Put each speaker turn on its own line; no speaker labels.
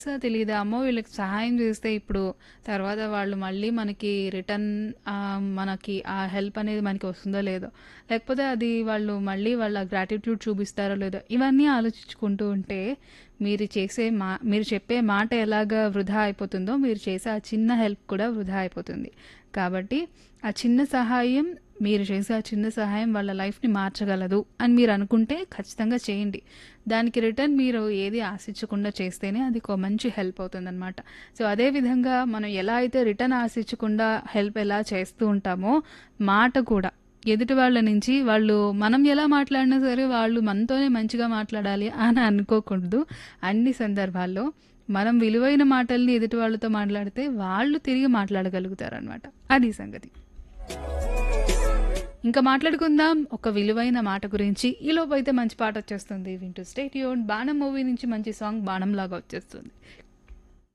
తెలుసా తెలీదా? అమ్మో! వీళ్ళకి సహాయం జేస్తే ఇప్పుడు తర్వాత వాళ్ళు మళ్ళీ మనకి రిటర్న్ ఆహ్, మనకి ఆ హెల్ప్ అనేది మనకి వస్తుందో లేదో, లేకపోతే అది వాళ్ళు మళ్ళీ వాళ్ళ గ్రాటిట్యూడ్ చూపిస్తారో లేదో, ఇవన్నీ ఆలోచించుకుంటూ ఉంటే మీరు చేసే మా మీరు చెప్పే మాట ఎలాగా వృధా అయిపోతుందో, మీరు చేసే ఆ చిన్న హెల్ప్ కూడా వృధా అయిపోతుంది. కాబట్టి ఆ చిన్న సహాయం మీరు చేసే ఆ చిన్న సహాయం వాళ్ళ లైఫ్‌ని మార్చగలదు అని మీరు అనుకుంటే ఖచ్చితంగా చేయండి. దానికి రిటర్న్ మీరు ఏది ఆశించకుండా చేస్తేనే అది ఒక మంచి హెల్ప్ అవుతుందనమాట. సో, అదే విధంగా మనం ఎలా అయితే రిటర్న్ ఆశించకుండా హెల్ప్ ఎలా చేస్తూ ఉంటామో, మాట కూడా ఎదుటి వాళ్ళ నుంచి వాళ్ళు మనం ఎలా మాట్లాడినా సరే వాళ్ళు మనతోనే మంచిగా మాట్లాడాలి అని అనుకోకూడదు. అన్ని సందర్భాల్లో మనం విలువైన మాటల్ని ఎదుటి వాళ్ళతో మాట్లాడితే వాళ్ళు తిరిగి మాట్లాడగలుగుతారనమాట. అది సంగతి. ఇంకా మాట్లాడుకుందాం ఒక విలువైన మాట గురించి. ఈలోపైతే మంచి పాటొచ్చేస్తుంది. వింటూ స్టే ట్యూన్డ్. 'బాణం' మూవీ నుంచి మంచి సాంగ్ 'బాణంలాగా' వచ్చేస్తుంది.